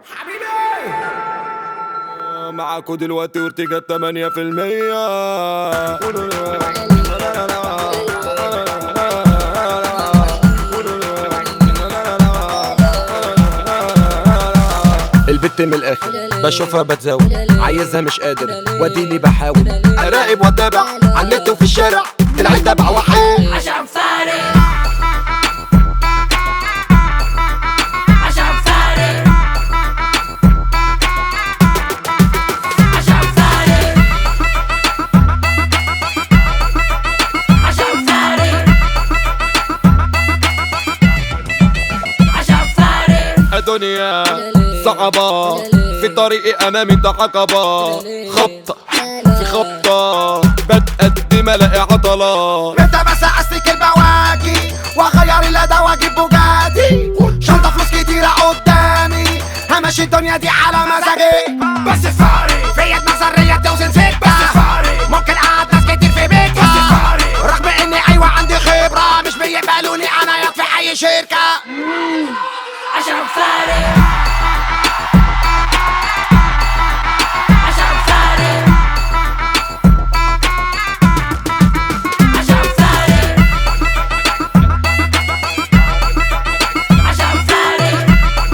حبيبي معاكوا دلوقتي اورتيجا 8% البت من الاخر بشوفها بتزاول عايزها مش قادر واديني بحاول اراقب واتابع على النت وفي الشارع العيل تبع وحيد عشان فارق عشان فارق عشان فارق عشان فارق عشان فارق الدنيا صعبة في طريقي امامي ده عقبة خبطة في خبطة بتقدم الاقي عضلة متى بس استيك البواكي واغير الاداء واجيب بوجاتي شنطه فلوس كتيره قدامي همشي الدنيا دي على مزاجي بس فارق فيا دماغ ذريه توزن ستة بس فارق ممكن اقعد ناس كتير في بيتها بس فارق رغم اني ايوه عندي خبره مش بيقبلوني انا يا في اي شركه عشان فارق عشان فارق عشان فارق عشان فارق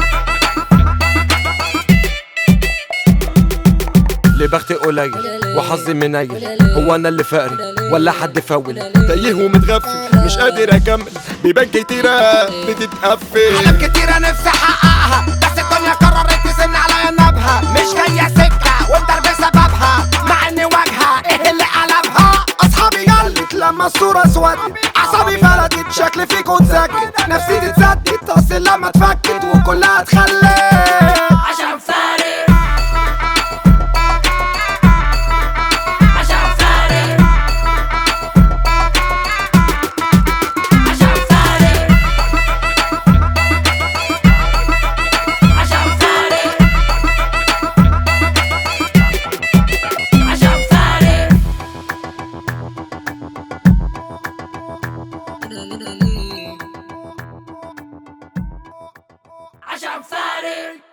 ليه بختي قليل وحظي منيل هو انا اللي فقري ولا حد فول تايه ومتغفل مش قادر اكمل بيبان كتيرة بتتقفل احلام كتيره نفسي احققها بس الدنيا قررت تزن عليا نبها مش جايه سكه والدرب سببها مع اني واجهه ايه اللي قلبها اصحابي قلت لما الصوره اسودت اعصابي فلتت شكلي فيكوا اتسكت نفسيتي اتسدت اصل لما اتفكت وكلها اتخلت عشان فارق عشان فارق عشان فارق عشان فارق عشان فارق عشان فارق